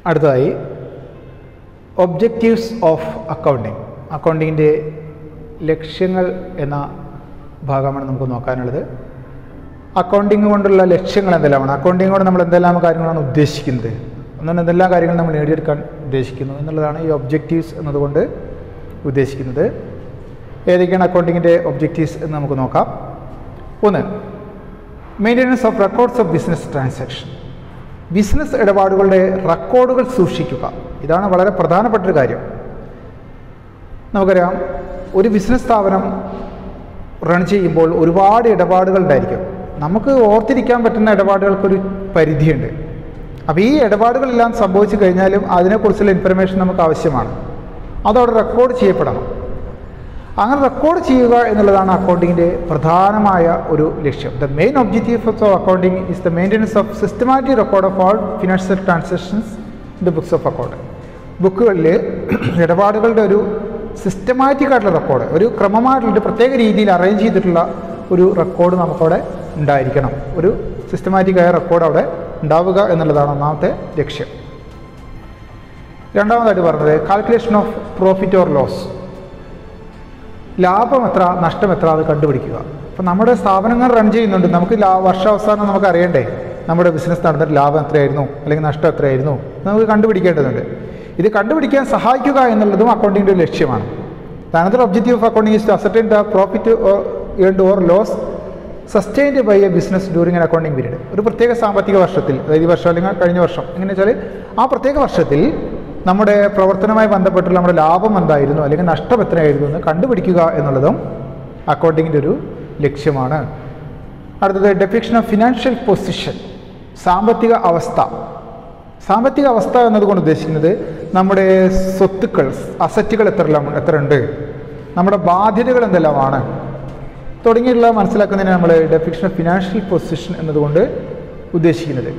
അടുത്തതായി objectives of accounting അക്കൗണ്ടിങ്ങിൻ്റെ ലക്ഷ്യങ്ങൾ എന്ന ഭാഗമാണ് നമുക്ക് നോക്കാനുള്ളത് അക്കൗണ്ടിങ് കൊണ്ടുള്ള ലക്ഷ്യങ്ങൾ എന്തെല്ലാമാണ് അക്കൗണ്ടിങ് കൊണ്ട് നമ്മൾ എന്തെല്ലാം കാര്യങ്ങളാണ് ഉദ്ദേശിക്കുന്നത് എന്നാൽ എന്തെല്ലാം കാര്യങ്ങൾ നമ്മൾ നേടിയെടുക്കാൻ ഉദ്ദേശിക്കുന്നു എന്നുള്ളതാണ് ഈ ഒബ്ജക്റ്റീവ്സ് എന്നതുകൊണ്ട് ഉദ്ദേശിക്കുന്നത് ഏതൊക്കെയാണ് അക്കൗണ്ടിങ്ങിൻ്റെ ഒബ്ജക്റ്റീവ്സ് എന്ന് നമുക്ക് നോക്കാം ഒന്ന് maintenance of records of business transaction business ഇടപാടുകളുടെ റെക്കോർഡുകൾ സൂക്ഷിക്കുക ഇതാണ് വളരെ പ്രധാനപ്പെട്ട ഒരു കാര്യം നമുക്കറിയാം ഒരു ബിസിനസ് സ്ഥാപനം റൺ ചെയ്യുമ്പോൾ ഒരുപാട് ഇടപാടുകൾ ഉണ്ടായിരിക്കും നമുക്ക് ഓർത്തിരിക്കാൻ പറ്റുന്ന ഇടപാടുകൾക്കൊരു പരിധിയുണ്ട് അപ്പോൾ ഈ ഇടപാടുകളെല്ലാം സംഭവിച്ചു കഴിഞ്ഞാലും അതിനെക്കുറിച്ചുള്ള ഇൻഫർമേഷൻ നമുക്ക് ആവശ്യമാണ് അതവിടെ റെക്കോർഡ് ചെയ്യപ്പെടണം അങ്ങനെ റെക്കോർഡ് ചെയ്യുക എന്നുള്ളതാണ് അക്കൗണ്ടിങ്ങിൻ്റെ പ്രധാനമായ ഒരു ലക്ഷ്യം the main objective of accounting is the maintenance of systematic record of all financial transactions in the books of account ബുക്കുകളിൽ ഇടപാടുകളുടെ ഒരു സിസ്റ്റമാറ്റിക് ആയിട്ടുള്ള റെക്കോർഡ് ഒരു ക്രമമായിട്ടുള്ള പ്രത്യേക രീതിയിൽ അറേഞ്ച് ചെയ്തിട്ടുള്ള ഒരു റെക്കോർഡ് നമുക്കവിടെ ഉണ്ടായിരിക്കണം ഒരു സിസ്റ്റമാറ്റിക് ആയ റെക്കോർഡ് അവിടെ ഉണ്ടാവുക എന്നുള്ളതാണ് ഒന്നാമത്തെ ലക്ഷ്യം രണ്ടാമതായിട്ട് പറഞ്ഞത് calculation of profit or loss ലാഭം എത്ര നഷ്ടം എത്ര അത് കണ്ടുപിടിക്കുക അപ്പോൾ നമ്മുടെ സ്ഥാപനങ്ങൾ റൺ ചെയ്യുന്നുണ്ട് നമുക്ക് ലാ വർഷാവസാനം നമുക്ക് അറിയണ്ടേ നമ്മുടെ ബിസിനസ് നടന്നിട്ട് ലാഭം എത്രയായിരുന്നു അല്ലെങ്കിൽ നഷ്ടം എത്രയായിരുന്നു നമുക്ക് കണ്ടുപിടിക്കേണ്ടതുണ്ട് ഇത് കണ്ടുപിടിക്കാൻ സഹായിക്കുക എന്നുള്ളതും അക്കൗണ്ടിങ്ങിൻ്റെ ഒരു ലക്ഷ്യമാണ് another objective of accounting is to ascertain the profit earned or loss sustained by a business during an accounting period ഒരു പ്രത്യേക സാമ്പത്തിക വർഷത്തിൽ അതായത് ഈ വർഷം അല്ലെങ്കിൽ കഴിഞ്ഞ വർഷം എങ്ങനെ വെച്ചാൽ ആ പ്രത്യേക വർഷത്തിൽ നമ്മുടെ പ്രവർത്തനവുമായി ബന്ധപ്പെട്ടുള്ള നമ്മുടെ ലാഭം എന്തായിരുന്നു അല്ലെങ്കിൽ നഷ്ടം എത്രയായിരുന്നു എന്ന് കണ്ടുപിടിക്കുക എന്നുള്ളതും അക്കൗണ്ടിങ്ങിൻ്റെ ഒരു ലക്ഷ്യമാണ് അടുത്തത് ഡെഫിക്ഷൻ ഓഫ് ഫിനാൻഷ്യൽ പൊസിഷൻ സാമ്പത്തിക അവസ്ഥ സാമ്പത്തിക അവസ്ഥ എന്നതുകൊണ്ട് ഉദ്ദേശിക്കുന്നത് നമ്മുടെ സ്വത്തുക്കൾ അസറ്റുകൾ എത്ര എത്ര ഉണ്ട് നമ്മുടെ ബാധ്യതകൾ എന്തെല്ലാമാണ് തുടങ്ങിയുള്ള മനസ്സിലാക്കുന്നതിന് നമ്മൾ ഡെഫിക്ഷൻ ഓഫ് ഫിനാൻഷ്യൽ പൊസിഷൻ എന്നതുകൊണ്ട് ഉദ്ദേശിക്കുന്നത്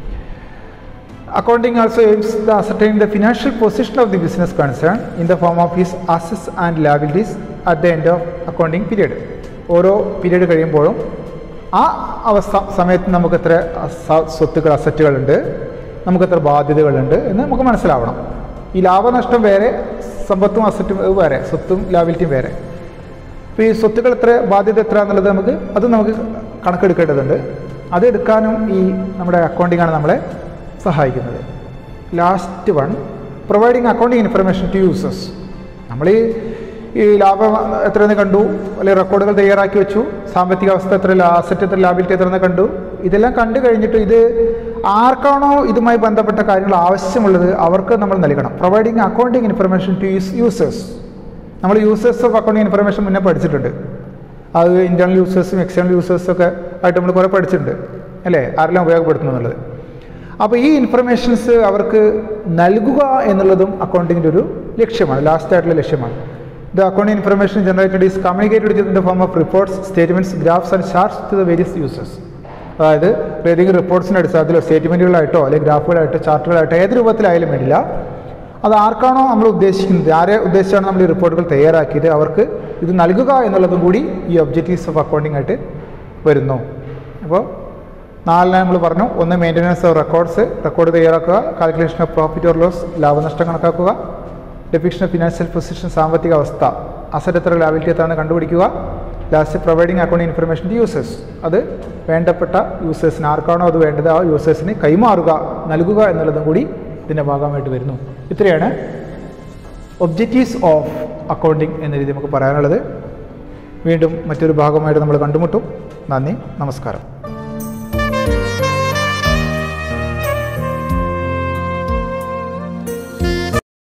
Accounting also aims to ascertain the financial position of the business concern in the form of his assets and liabilities at the end of accounting period. ഓരോ പീരീഡ് കഴിയുമ്പോഴും ആ അവസ്ഥ സമയത്ത് നമുക്ക് എത്ര അസ- സ്വത്തുക്കൾ അസറ്റുകളുണ്ട് നമുക്ക് എത്ര ബാധ്യതകളുണ്ട് എന്ന് നമുക്ക് മനസ്സിലാവണം ഈ ലാഭനഷ്ടം വേറെ സമ്പത്തും അസറ്റും വേറെ സ്വത്തും ലാബിലിറ്റിയും വേറെ അപ്പോൾ ഈ സ്വത്തുക്കൾ എത്ര ബാധ്യത എത്ര എന്നുള്ളത് നമുക്ക് അത് നമുക്ക് കണക്കെടുക്കേണ്ടതുണ്ട് അത് എടുക്കാനും ഈ നമ്മുടെ അക്കൗണ്ടിങ്ങാണ് നമ്മളെ സഹായിക്കുന്നത് last one providing accounting information to users നമ്മൾ ഈ ഈ ലാഭം എത്രയെന്ന് കണ്ടു അല്ലെങ്കിൽ റെക്കോർഡുകൾ തയ്യാറാക്കി വെച്ചു സാമ്പത്തിക അവസ്ഥ എത്ര അസറ്റ് എത്ര ലാബിലിറ്റി എത്രയെന്ന് കണ്ടു ഇതെല്ലാം കണ്ടു കഴിഞ്ഞിട്ട് ഇത് ആർക്കാണോ ഇതുമായി ബന്ധപ്പെട്ട കാര്യങ്ങൾ ആവശ്യമുള്ളത് അവർക്ക് നമ്മൾ നൽകണം providing accounting information to users നമ്മൾ യൂസേഴ്സ് ഓഫ് അക്കൗണ്ടിങ് ഇൻഫർമേഷൻ മുന്നേ പഠിച്ചിട്ടുണ്ട് അത് ഇൻറ്റേർണൽ യൂസേഴ്സും എക്സ്റ്റേണൽ യൂസേഴ്സും ഒക്കെ ആയിട്ട് നമ്മൾ കുറേ പഠിച്ചിട്ടുണ്ട് അല്ലേ ആരെല്ലാം ഉപയോഗപ്പെടുത്തുന്നു എന്നുള്ളത് അപ്പോൾ ഈ ഇൻഫർമേഷൻസ് അവർക്ക് നൽകുക എന്നുള്ളതും അക്കൗണ്ടിങ്ങിൻ്റെ ഒരു ലക്ഷ്യമാണ് ലാസ്റ്റ് ആയിട്ടുള്ള ലക്ഷ്യമാണ് the accounting information generated is communicated in the form of reports statements graphs and charts to the various users അതായത് ഏതെങ്കിലും റിപ്പോർട്ട്സിൻ്റെ അടിസ്ഥാനത്തിലോ സ്റ്റേറ്റ്മെൻറ്റുകളായിട്ടോ അല്ലെങ്കിൽ ഗ്രാഫുകളായിട്ടോ ചാർട്ടുകളായിട്ടോ ഏത് രൂപത്തിലായാലും വേണ്ടില്ല അത് ആർക്കാണോ നമ്മൾ ഉദ്ദേശിക്കുന്നത് ആരെ ഉദ്ദേശിച്ചാണ് നമ്മൾ ഈ റിപ്പോർട്ടുകൾ തയ്യാറാക്കിയത് അവർക്ക് ഇത് നൽകുക എന്നുള്ളതും കൂടി ഈ ഒബ്ജക്റ്റീവ്സ് ഓഫ് അക്കൗണ്ടിങ് ആയിട്ട് വരുന്നു അപ്പോൾ നാലിനെ നമ്മൾ പറഞ്ഞു ഒന്ന് മെയിൻ്റനൻസ് ഓഫ് റെക്കോർഡ്സ് റെക്കോർഡ് തയ്യാറാക്കുക calculation of profit or loss ലാഭനഷ്ടം കണക്കാക്കുക ഡെഫിക്ഷൻ ഓഫ് ഫിനാൻഷ്യൽ പൊസിഷൻ സാമ്പത്തിക അവസ്ഥ അസറ്റ് എത്ര ലാബിലിറ്റി എത്രാന്ന് കണ്ടുപിടിക്കുക last providing accounting information to users അത് വേണ്ടപ്പെട്ട യൂസേഴ്സിന് ആർക്കാണോ അത് വേണ്ടത് ആ യൂസേഴ്സിന് കൈമാറുക നൽകുക എന്നുള്ളതും കൂടി ഇതിൻ്റെ ഭാഗമായിട്ട് വരുന്നു ഇത്രയാണ് ഒബ്ജക്റ്റീവ്സ് ഓഫ് അക്കൗണ്ടിങ് എന്ന രീതി നമുക്ക് പറയാനുള്ളത് വീണ്ടും മറ്റൊരു ഭാഗമായിട്ട് നമ്മൾ കണ്ടുമുട്ടും നന്ദി നമസ്കാരം